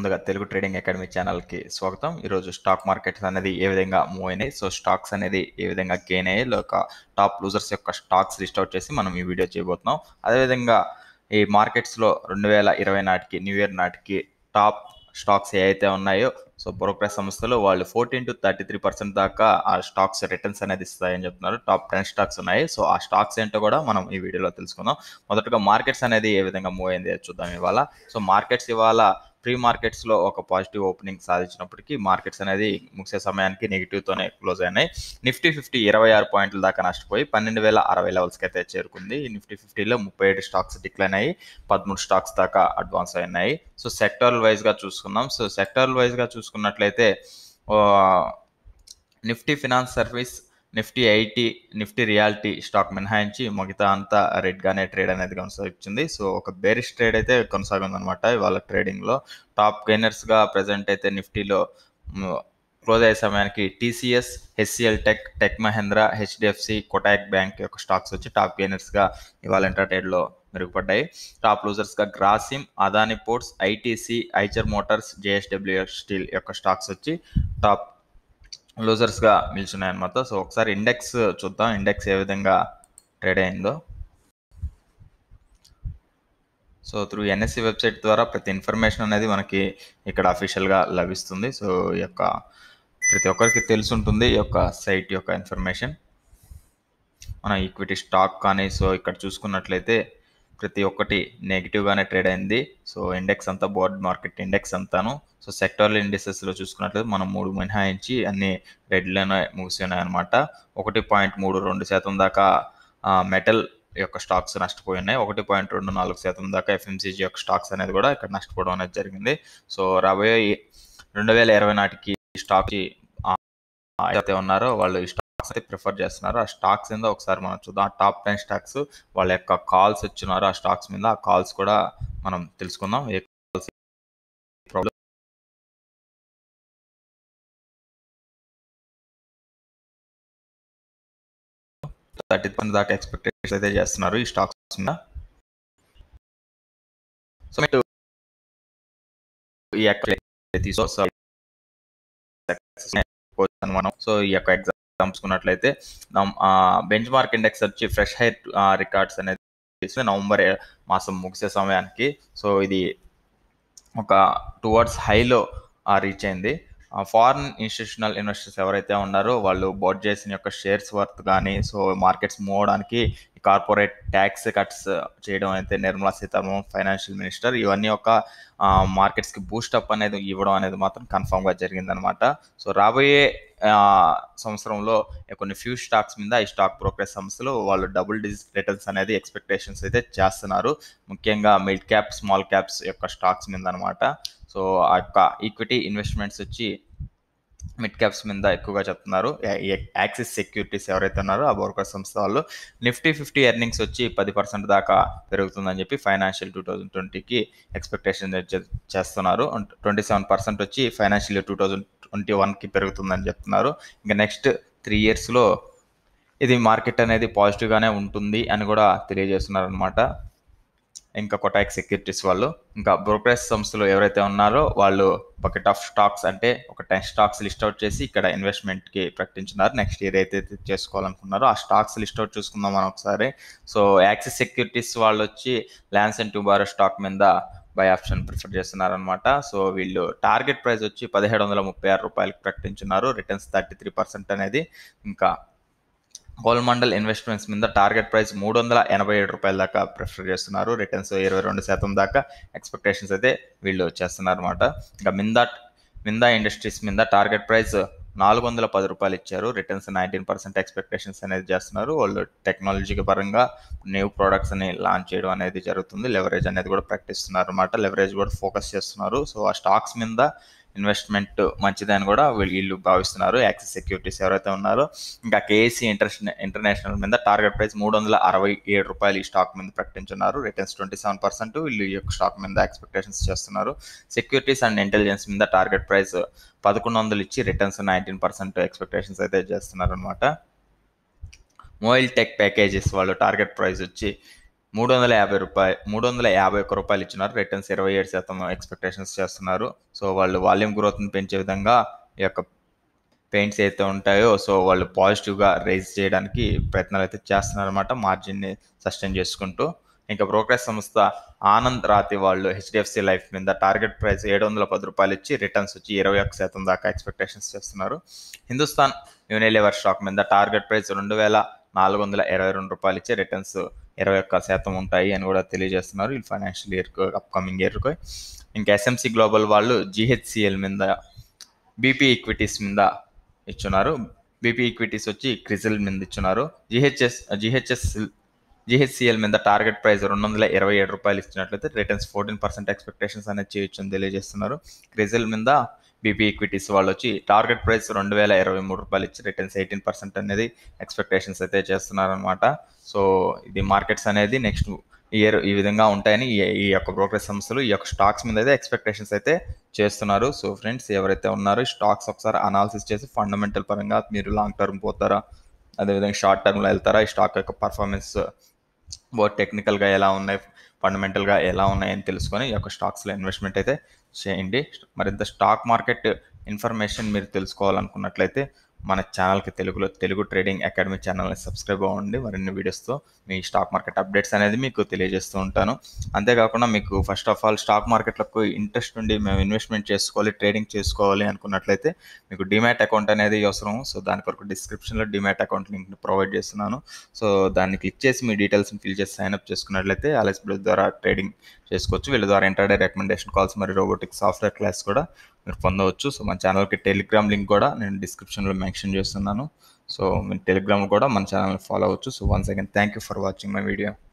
ముందుగా Telugu trading academy ఛానల్కి స్వాగతం ఈరోజు స్టాక్ మార్కెట్స్ అనేది ఏ విధంగా మూవ్ అయినాయి సో స్టాక్స్ అనేది ఏ విధంగా గెయిన్ అయ్యాయి లేక టాప్ లూజర్స్ యొక్క స్టాక్స్ లిస్ట్ అవుట్ చేసి మనం ఈ వీడియో చేయబోతున్నాం అదేవిధంగా ఈ మార్కెట్స్లో రెండు వేల ఇరవై నాటికి న్యూ ఇయర్ నాటికి టాప్ స్టాక్స్ ఏ అయితే ఉన్నాయో సో బ్రోకరేజ్ సంస్థలు వాళ్ళు fourteen to thirty three percent దాకా ఆ స్టాక్స్ రిటర్న్స్ అనేది ఇస్తాయని చెప్తున్నారు టాప్ టెన్ స్టాక్స్ ఉన్నాయి సో ఆ స్టాక్స్ ఏంటో కూడా మనం ఈ వీడియోలో తెలుసుకుందాం మొదటగా మార్కెట్స్ అనేది ఏ విధంగా మూవ్ అయింది చూద్దాం ఇవాళ సో మార్కెట్స్ ఇవాళ ప్రీ మార్కెట్స్లో ఒక పాజిటివ్ ఓపెనింగ్ సాధించినప్పటికీ మార్కెట్స్ అనేది ముగిసే సమయానికి నెగిటివ్తోనే క్లోజ్ అయినాయి నిఫ్టీ ఫిఫ్టీ ఇరవై ఆరు పాయింట్ల దాకా నష్టపోయి పన్నెండు వేల అరవై లెవెల్స్కి అయితే చేరుకుంది ఈ నిఫ్టీ ఫిఫ్టీలో ముప్పై ఏడు స్టాక్స్ డిక్లైన్ అయ్యి పదమూడు స్టాక్స్ దాకా అడ్వాన్స్ అయినాయి సో సెక్టరల్ వైజ్గా చూసుకుందాం సో సెక్టరల్ వైజ్గా చూసుకున్నట్లయితే Nifty finance service Nifty IT Nifty realty stock మినహాయించి మిగతా అంతా రెడ్గానే ట్రేడ్ అనేది కొనసాగించింది సో ఒక బేరిష్ ట్రేడ్ అయితే కొనసాగింది అనమాట ఇవాళ ట్రేడింగ్లో టాప్ గెయినర్స్గా ప్రజెంట్ అయితే నిఫ్టీలో క్లోజ్ అయ్యే సమయానికి TCS HCL tech tech Mahindra HDFC Kotak bank యొక్క స్టాక్స్ వచ్చి టాప్ గెయినర్స్గా ఇవాళ ఎంటర్టైడ్లో మెరుగుపడ్డాయి టాప్ లూజర్స్గా Grasim Adani ports ITC Eicher motors JSW steel యొక్క స్టాక్స్ వచ్చి టాప్ లూజర్స్గా నిల్చున్నాయి అనమాట సో ఒకసారి ఇండెక్స్ చూద్దాం ఇండెక్స్ ఏ విధంగా ట్రేడ్ అయిందో సో త్రూ ఎన్ఎస్సి వెబ్సైట్ ద్వారా ప్రతి ఇన్ఫర్మేషన్ అనేది మనకి ఇక్కడ అఫీషియల్గా లభిస్తుంది సో ఈ యొక్క ప్రతి ఒక్కరికి తెలిసి ఉంటుంది ఈ యొక్క సైట్ యొక్క ఇన్ఫర్మేషన్ మన ఈక్విటీ స్టాక్ కానీ సో ఇక్కడ చూసుకున్నట్లయితే ప్రతి ఒక్కటి నెగిటివ్గానే ట్రేడ్ అయింది సో ఇండెక్స్ అంతా బోర్డ్ మార్కెట్ ఇండెక్స్ అంతాను సో సెక్టార్ల ఇండెక్సెస్లో చూసుకున్నట్లయితే మనం మూడు మినహాయించి అన్ని రెడ్లోనే ముగిసి అనమాట ఒకటి పాయింట్ మూడు రెండు శాతం దాకా మెటల్ యొక్క స్టాక్స్ నష్టపోయి ఉన్నాయి ఒకటి పాయింట్ రెండు నాలుగు శాతం దాకా ఎఫ్ఎంసీజీ యొక్క స్టాక్స్ అనేది కూడా ఇక్కడ నష్టపోవడం అనేది జరిగింది సో రాబోయే రెండు వేల ఇరవై నాటికి స్టాక్ అయితే ఉన్నారో వాళ్ళు ఈ స్టాక్స్ అయితే ప్రిఫర్ చేస్తున్నారు ఆ స్టాక్స్ ఏందో ఒకసారి మనం చూద్దాం ఆ టాప్ టెన్ స్టాక్స్ వాళ్ళ యొక్క కాల్స్ వచ్చినారు ఆ స్టాక్స్ మీద ఆ కాల్స్ కూడా మనం తెలుసుకుందాం ఏ కాల్స్ ప్రాబ్లం థర్టీ పర్సెంట్ దాకా ఎక్స్పెక్టేషన్ అయితే చేస్తున్నారు ఈ స్టాక్స్ మీద సో మీరు ఈ యొక్క తీసుకో మనం సో ఈ యొక్క ఎగ్జామ్ చూసుకున్నట్లయితే బెంచ్ మార్క్ ఇండెక్స్ వచ్చి ఫ్రెష్ హైర్ రికార్డ్స్ అనేది నవంబర్ మాసం ముగిసే సమయానికి సో ఇది ఒక టువర్డ్స్ హైలో రీచ్ అయింది ఫారిన్ ఇన్స్టిట్యూషనల్ ఇన్వెస్టర్స్ ఎవరైతే ఉన్నారో వాళ్ళు బోర్డ్ చేసిన యొక్క షేర్స్ వర్త్ కానీ సో మార్కెట్స్ మూవ్ అవడానికి కార్పొరేట్ ట్యాక్స్ కట్స్ చేయడం అయితే నిర్మలా సీతారామన్ ఫైనాన్షియల్ మినిస్టర్ ఇవన్నీ ఒక మార్కెట్స్కి బూస్టప్ అనేది ఇవ్వడం అనేది మాత్రం కన్ఫామ్గా జరిగిందనమాట సో రాబోయే సంవత్సరంలో కొన్ని ఫ్యూ స్టాక్స్ మీద ఈ స్టాక్ బ్రోకరేజ్ సంస్థలు వాళ్ళు డబుల్ డిజిట్ రిటర్న్స్ అనేది ఎక్స్పెక్టేషన్స్ అయితే చేస్తున్నారు ముఖ్యంగా మిడ్ క్యాప్ స్మాల్ క్యాప్స్ యొక్క స్టాక్స్ మీద అనమాట సో ఆ యొక్క ఈక్విటీ ఇన్వెస్ట్మెంట్స్ వచ్చి మిడ్ క్యాప్స్ మీద ఎక్కువగా చెప్తున్నారు యాక్సిస్ సెక్యూరిటీస్ ఎవరైతే ఉన్నారో ఆ బోర్కర్ సంస్థ వాళ్ళు నిఫ్టీ ఫిఫ్టీ ఎర్నింగ్స్ వచ్చి పది పర్సెంట్ దాకా పెరుగుతుందని చెప్పి ఫైనాన్షియల్ టూ థౌజండ్ ట్వంటీకి ఎక్స్పెక్టేషన్ చేస్తున్నారు ట్వంటీ సెవెన్ పర్సెంట్ వచ్చి ఫైనాన్షియల్ టూ థౌజండ్ ట్వంటీ వన్కి పెరుగుతుందని చెప్తున్నారు ఇంకా నెక్స్ట్ త్రీ ఇయర్స్లో ఇది మార్కెట్ అనేది పాజిటివ్గానే ఉంటుంది అని కూడా తెలియజేస్తున్నారు అనమాట ఇంకా కొటాక్ సెక్యూరిటీస్ వాళ్ళు ఇంకా బ్రోకరేజ్ సంస్థలు ఎవరైతే ఉన్నారో వాళ్ళు బకెట్ ఆఫ్ స్టాక్స్ అంటే ఒక టెన్ స్టాక్స్ లిస్ట్ అవుట్ చేసి ఇక్కడ ఇన్వెస్ట్మెంట్కి ప్రకటించున్నారు నెక్స్ట్ ఇయర్ అయితే చేసుకోవాలనుకున్నారో ఆ స్టాక్స్ లిస్ట్ అవుట్ చూసుకుందాం మనం ఒకసారి సో యాక్సిస్ సెక్యూరిటీస్ వాళ్ళు వచ్చి ల్యాన్స్ అండ్ టూబారో స్టాక్ మీద బై ఆప్షన్ ప్రిఫర్ చేస్తున్నారు అనమాట సో వీళ్ళు టార్గెట్ ప్రైస్ వచ్చి పదిహేడు వందల ముప్పై ఆరు రూపాయలకి ప్రకటించున్నారు రిటర్న్స్ థర్టీ త్రీ పర్సెంట్ అనేది ఇంకా గోల్మండల్ ఇన్వెస్ట్మెంట్స్ మీద టార్గెట్ ప్రైస్ మూడు వందల ఎనభై ఏడు రూపాయల దాకా ప్రిఫర్ చేస్తున్నారు రిటర్న్స్ ఇరవై రెండు శాతం దాకా ఎక్స్పెక్టేషన్స్ అయితే వీళ్ళు చేస్తున్నారు అనమాట ఇంకా మిందా మిందా ఇండస్ట్రీస్ మీద టార్గెట్ ప్రైస్ నాలుగు వందల పది రూపాయలు ఇచ్చారు రిటర్న్స్ నైన్టీన్ పర్సెంట్ ఎక్స్పెక్టేషన్స్ అనేది చేస్తున్నారు వాళ్ళు టెక్నాలజీకి పరంగా న్యూ ప్రోడక్ట్స్ అని లాంచ్ చేయడం అనేది జరుగుతుంది లెవరేజ్ అనేది కూడా ప్రకటిస్తున్నారు అనమాట లెవరేజ్ కూడా ఫోకస్ చేస్తున్నారు సో ఆ స్టాక్స్ మీద ఇన్వెస్ట్మెంట్ మంచిదని కూడా వీళ్ళు భావిస్తున్నారు యాక్సిస్ సెక్యూరిటీస్ ఎవరైతే ఉన్నారో ఇంకా కేఏసీ ఇంటర్నేషనల్ ఇంటర్నేషనల్ మీద టార్గెట్ ప్రైస్ మూడు వందల అరవై ఏడు రూపాయలు ఈ స్టాక్ మీద ప్రకటించున్నారు రిటర్న్స్ ట్వంటీ సెవెన్ పర్సెంట్ వీళ్ళు ఈ యొక్క స్టాక్ మీద ఎక్స్పెక్టేషన్స్ చేస్తున్నారు సెక్యూరిటీస్ అండ్ ఇంటెలిజెన్స్ మీద టార్గెట్ ప్రైస్ పదకొండు వందలు ఇచ్చి రిటర్న్స్ నైన్టీన్ పర్సెంట్ ఎక్స్పెక్టేషన్స్ అయితే చేస్తున్నారు అనమాట మొబైల్ టెక్ ప్యాకేజెస్ వాళ్ళు టార్గెట్ ప్రైస్ వచ్చి మూడు వందల యాభై రూపాయలు మూడు వందల యాభై ఒక్క రూపాయలు ఇచ్చినారు రిటర్న్స్ ఇరవై ఏడు శాతం ఎక్స్పెక్టేషన్స్ చేస్తున్నారు సో వాళ్ళు వాల్యూమ్ గ్రోత్ని పెంచే విధంగా ఈ యొక్క పెయింట్స్ అయితే ఉంటాయో సో వాళ్ళు పాజిటివ్గా రైజ్ చేయడానికి ప్రయత్నాలు అయితే చేస్తున్నారన్నమాట మార్జిన్ని సస్టైన్ చేసుకుంటూ ఇంకా బ్రోకరేజ్ సంస్థ ఆనంద్ రాతి వాళ్ళు హెచ్డిఎఫ్సి లైఫ్ మీద టార్గెట్ ప్రైస్ ఏడు వందల పది రూపాయలు ఇచ్చి రిటర్న్స్ వచ్చి ఇరవై ఒక్క శాతం దాకా ఎక్స్పెక్టేషన్స్ చేస్తున్నారు హిందుస్థాన్ యూనిలివర్ స్టాక్ మీద టార్గెట్ ప్రైస్ రెండు వేల నాలుగు వందల ఇరవై రెండు రూపాయలు ఇచ్చి రిటర్న్స్ ఇరవై ఒక్క శాతం ఉంటాయి అని కూడా తెలియజేస్తున్నారు ఈ ఫైనాన్షియల్ ఇయర్కు అప్కమింగ్ ఇయర్కు ఇంకా ఎస్ఎంసి గ్లోబల్ వాళ్ళు జిహెచ్సిఎల్ మీద బీపీ ఈక్విటీస్ మీద ఇచ్చున్నారు బీపీ ఈక్విటీస్ వచ్చి క్రిజిల్ మీద ఇచ్చున్నారు జిహెచ్ఎస్ జిహెచ్ఎస్ జిహెచ్సిఎల్ మీద టార్గెట్ ప్రైస్ రెండు వందల ఇరవై ఏడు రూపాయలు ఇచ్చినట్లయితే రిటర్న్స్ ఫోర్టీన్ పర్సెంట్ ఎక్స్పెక్టేషన్స్ అనేది చేయొచ్చు అని తెలియజేస్తున్నారు క్రిజిల్ మీద బీపీ ఈక్విటీస్ వాళ్ళు వచ్చి టార్గెట్ ప్రైస్ రెండు వేల ఇరవై మూడు రూపాయలు ఇచ్చి రిటర్న్స్ ఎయిటీన్ పర్సెంట్ అనేది ఎక్స్పెక్టేషన్స్ అయితే చేస్తున్నారు అనమాట సో ఇది మార్కెట్స్ అనేది నెక్స్ట్ ఇయర్ ఈ విధంగా ఉంటాయని ఈ ఈ యొక్క బ్రోకరేజ్ సంస్థలు ఈ యొక్క స్టాక్స్ మీద అయితే ఎక్స్పెక్టేషన్స్ అయితే చేస్తున్నారు సో ఫ్రెండ్స్ ఎవరైతే ఉన్నారో ఈ స్టాక్స్ ఒకసారి అనాలిసిస్ చేసి ఫండమెంటల్ పరంగా మీరు లాంగ్ టర్మ్ పోతారా అదేవిధంగా షార్ట్ టర్మ్లో వెళ్తారా ఈ స్టాక్ యొక్క పర్ఫార్మెన్స్ బోత్ టెక్నికల్గా ఎలా ఉన్నాయి ఫండమెంటల్గా ఎలా ఉన్నాయని తెలుసుకొని ఈ యొక్క స్టాక్స్లో ఇన్వెస్ట్మెంట్ అయితే చేయండి మరింత స్టాక్ మార్కెట్ ఇన్ఫర్మేషన్ మీరు తెలుసుకోవాలనుకున్నట్లయితే మన ఛానల్కి తెలుగులో తెలుగు ట్రేడింగ్ అకాడమీ ఛానల్ని సబ్స్క్రైబ్ అవ్వండి మరిన్ని వీడియోస్తో మీ స్టాక్ మార్కెట్ అప్డేట్స్ అనేది మీకు తెలియజేస్తూ ఉంటాను అంతేకాకుండా మీకు ఫస్ట్ ఆఫ్ ఆల్ స్టాక్ మార్కెట్లకు ఇంట్రెస్ట్ ఉండి మేము ఇన్వెస్ట్మెంట్ చేసుకోవాలి ట్రేడింగ్ చేసుకోవాలి అనుకున్నట్లయితే మీకు డిమాట్ అకౌంట్ అనేది అవసరం సో దాని కొరకు డిస్క్రిప్షన్లో డిమాట్ అకౌంట్ లింక్ని ప్రొవైడ్ చేస్తున్నాను సో దాన్ని క్లిక్ చేసి మీ డీటెయిల్స్ని ఫిల్ చేసి సైన్అప్ చేసుకున్నట్లయితే అలెస్ బ్లడ్ ద్వారా ట్రేడింగ్ చేసుకోవచ్చు వీళ్ళ ద్వారా ఇంటర్డే రికమెండేషన్ కాల్స్ మరియు రోబోటిక్ సాఫ్ట్వేర్ క్లాస్ కూడా మీరు పొందవచ్చు సో మన ఛానల్కి టెలిగ్రామ్ లింక్ కూడా నేను డిస్క్రిప్షన్లో మెన్షన్ చేస్తున్నాను సో మీరు టెలిగ్రామ్ కూడా మన ఛానల్ ఫాలో అవ్వచ్చు so once again thank you for watching my video